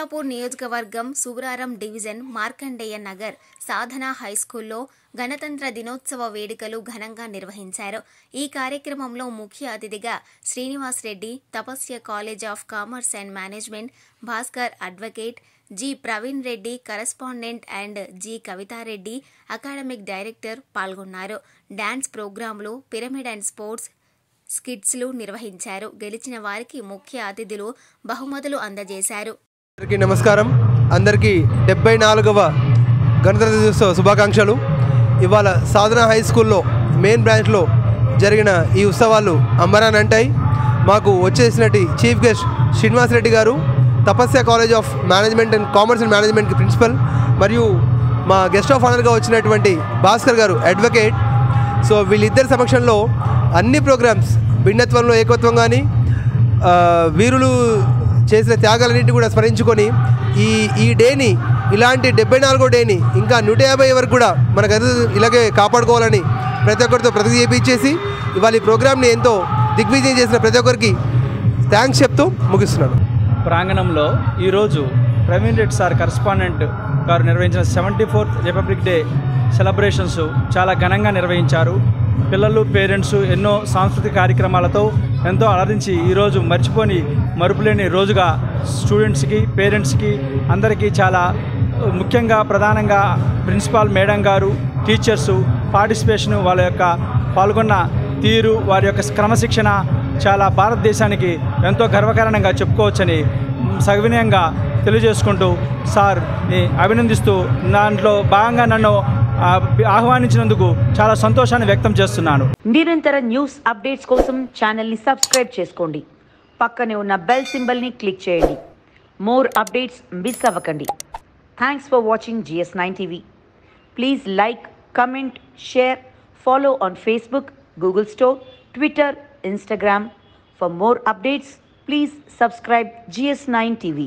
కొల్లాపూర్ నియోజకవర్గం సుగురారం డివిజన్ మార్కండేయ నగర్ సాధన హైస్కూల్లో గణతంత్ర దినోత్సవ వేడుకలు ఘనంగా నిర్వహించారు ఈ కార్యక్రమంలో ముఖ్య అతిథిగా Srinivas Reddy Tapasya college of commerce and management Bhaskar advocate G Praveen Reddy correspondent and G Kavitha Reddy academic director పాల్గొన్నారు డాన్స్ ప్రోగ్రాంలు పిరమిడ్ అండ్ స్పోర్ట్స్ స్కిట్స్లు నిర్వహించారు గెలిచిన వారికి ముఖ్య అతిథులు బహుమతులు అందజేశారు అందరికీ నమస్కారం అందరికీ డెబ్బై నాలుగవ గణతంత్ర దినోత్సవ శుభాకాంక్షలు ఇవాళ సాధన హై స్కూల్లో మెయిన్ బ్రాంచ్లో జరిగిన ఈ ఉత్సవాలు అమ్మరాన్ అంటాయి మాకు వచ్చేసినట్టు చీఫ్ గెస్ట్ శ్రీనివాస్ రెడ్డి గారు Tapasya college of management and commerce and మేనేజ్మెంట్కి ప్రిన్సిపల్ మరియు మా గెస్ట్ ఆఫ్ ఆనర్గా వచ్చినటువంటి భాస్కర్ గారు అడ్వకేట్ సో వీళ్ళిద్దరి సమక్షంలో అన్ని ప్రోగ్రామ్స్ భిన్నత్వంలో ఏకత్వం కానీ ఆ, వీరులు చేసిన త్యాగాలన్నింటినీ కూడా స్మరించుకొని ఈ ఈ డేని ఇలాంటి డెబ్బై నాలుగో డేని ఇంకా నూట యాభై వరకు కూడా మనకు అది ఇలాగే కాపాడుకోవాలని ప్రతి ఒక్కరితో ప్రతిజ్ఞ చేపించేసి ఇవాళ ఈ ప్రోగ్రామ్ని ఎంతో దిగ్విజయం చేసిన ప్రతి ఒక్కరికి థ్యాంక్స్ చెప్తూ ముగిస్తున్నాను ప్రాంగణంలో ఈరోజు ప్రవీణ్ రెడ్డి సార్ కరస్పాండెంట్ గారు నిర్వహించిన seventy fourth republic day celebrations చాలా ఘనంగా నిర్వహించారు పిల్లలు పేరెంట్స్ ఎన్నో సాంస్కృతిక కార్యక్రమాలతో ఎంతో అలరించి ఈరోజు మర్చిపోని మరుపులేని రోజుగా స్టూడెంట్స్కి పేరెంట్స్కి అందరికీ చాలా ముఖ్యంగా ప్రధానంగా ప్రిన్సిపాల్ మేడం గారు టీచర్సు పార్టిసిపేషన్ వాళ్ళ యొక్క పాల్గొన్న తీరు వారి యొక్క క్రమశిక్షణ చాలా భారతదేశానికి ఎంతో గర్వకారణంగా చెప్పుకోవచ్చని సవినయంగా తెలియజేసుకుంటూ సార్ని అభినందిస్తూ దాంట్లో భాగంగా నన్ను ఆ, ఆహ్వానించినందుకు చాలా సంతోషాన్ని వ్యక్తం చేస్తున్నాను నిరంతర న్యూస్ అప్డేట్స్ కోసం ఛానల్ని సబ్స్క్రైబ్ చేసుకోండి పక్కనే ఉన్న బెల్ సింబల్ని క్లిక్ చేయండి మోర్ అప్డేట్స్ మిస్ అవ్వకండి thanks for watching G S nine TV please like comment share follow on Facebook Google store Twitter Instagram for more updates please subscribe G S nine TV